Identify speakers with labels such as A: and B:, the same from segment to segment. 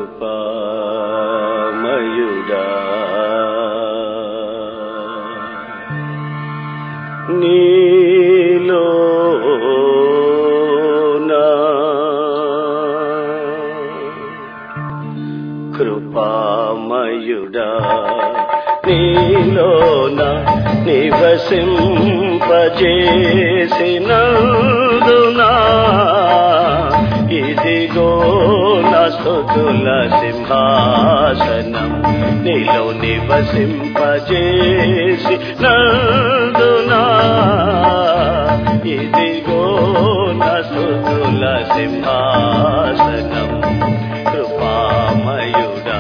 A: కృపామయుడా నీలోనా కృపామయుడా నీలోన నివసింపజేసినందునా ఇదిగో నా స్తుతుల సింహాసనం నీలో నివసింపజేసి నందునా ఇదిగో నా స్తుతుల సింహాసనం కృపామయుడా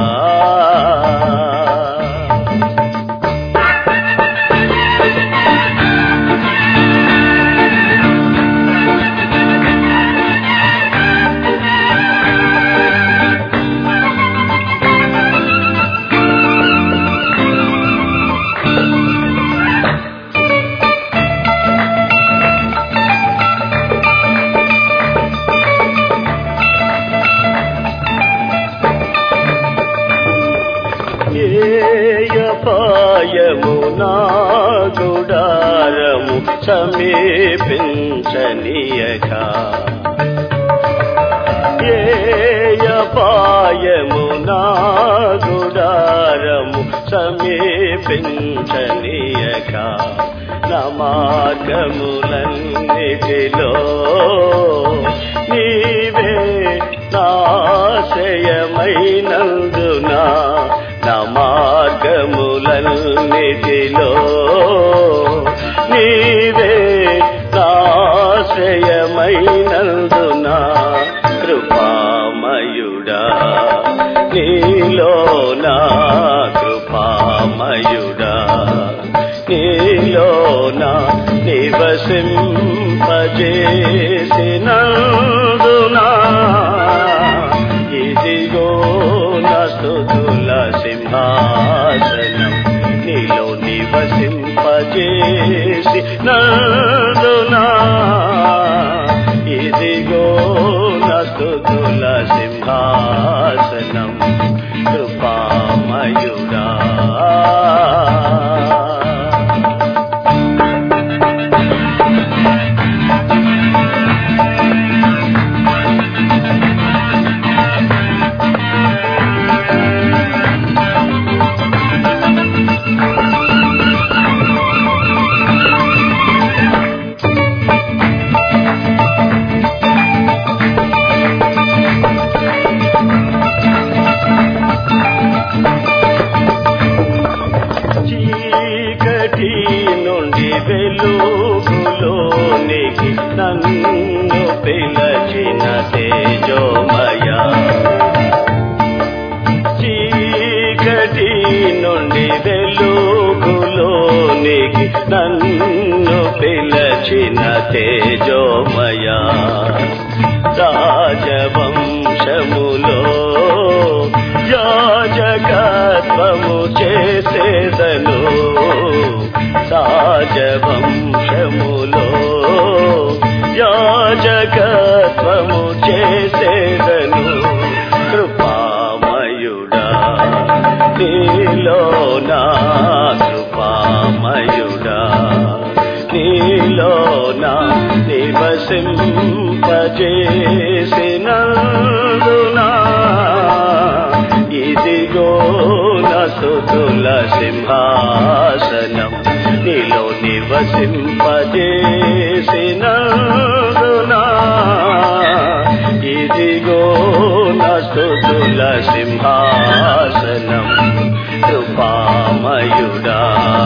A: ఏయపాయము నా గుడారము సమీపించనీయక ఏయపాయము నా గుడారము సమీపించనీయక నా మార్గములన్నిటిలో నీవే నాశయమైనందునా నా మార్గములన్నిటిలో నీవే నాశ్రయమైనందునా కృపామయుడా నీలో నా కృపామయుడా నీలో నా నివసింపజేసినందునా ఇదిగో నా స్తుతుల సింహాసనం నీలో నివసింపజేసి నందునా ఇదిగో నా స్తుతుల సింహాసనం కృపామయుడా చీకటి నుండి వెలుగులోనికి నన్ను పిలచిన తేజోమయ చీకటి నుండి వెలుగులోనికి నన్ను పిలచిన తేజోమయ రాజవంశములో యాజకత్వము చేసేదను రాజవంశములో యాజకత్వము చేసేదను కృపామయుడా నీలో నా కృపామయుడా నీలో నా నివసింపజేసినందునా ఇదిగో నా స్తుతుల సింహాసనం నీలో నివసింపజేసినందునా ఇదిగో నా స్తుతుల సింహాసనం కృపామయుడా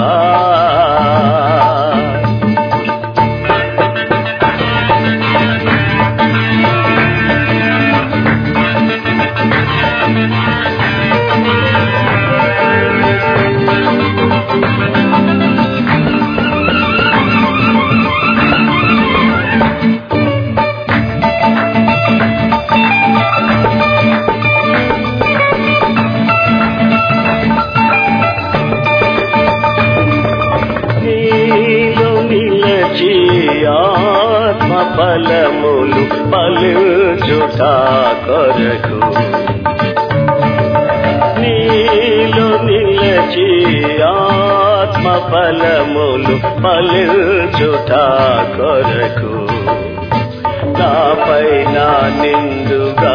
A: నీలో నిలచి ఫలములు పలుచుట కొరకు ఫలములు ఫలించుట కొరకు నాపై నా నిండుగా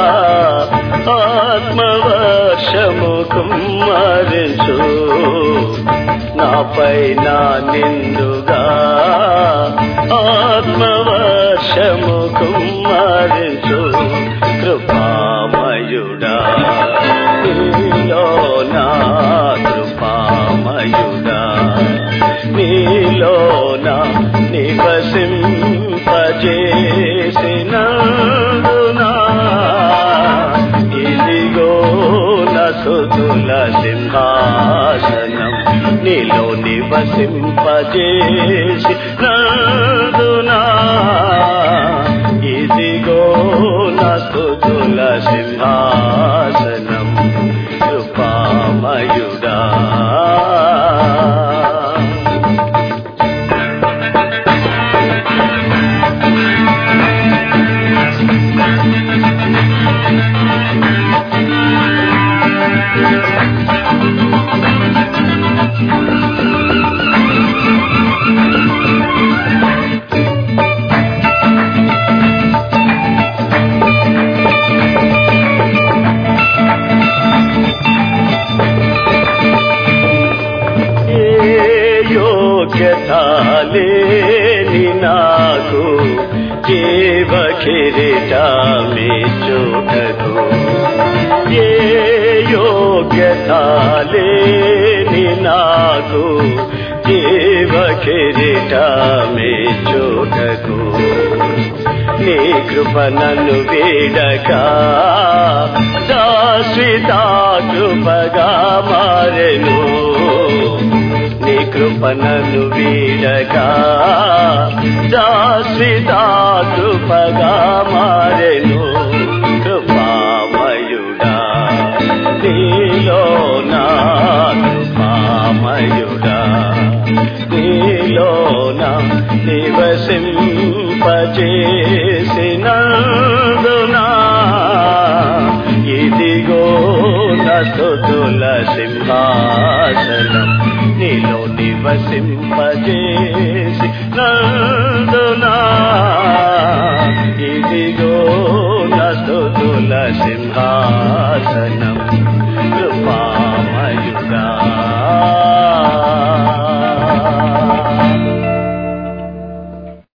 A: ఆత్మవర్షము కుమ్మరించు నాపై నా నిండుగా ఆత్మవర్షము కుమ్మరించు కృపామయుడా నీలో నా కృపామయుడా నీలో నా నివసింపజేసినందునా ఇదిగో నసుతుల సింహాసనం నీలో నివసింపజేసి నందునా ఇదిగో నసుతుల సింహాసనం కృపామయుడా ఏ యోగ్యత లేని నాకు జీవ కిరీటమే చూడదు ఏ యోగ్యత లేని నాకు జీవ కిరీటమే చూడకు నీ కృప నన్ను వీడక శాశ్వత కృపగా మారెను నీ కృప నన్ను వీడక శాశ్వత కృపగా మారెను కృపామయుడా నీలో నా కృపామయుడా నీలో నా నివసింపజేసినందునా ఇదిగో నస్తుతుల సింహాసనం నీలో నివసింపజేసి నందునా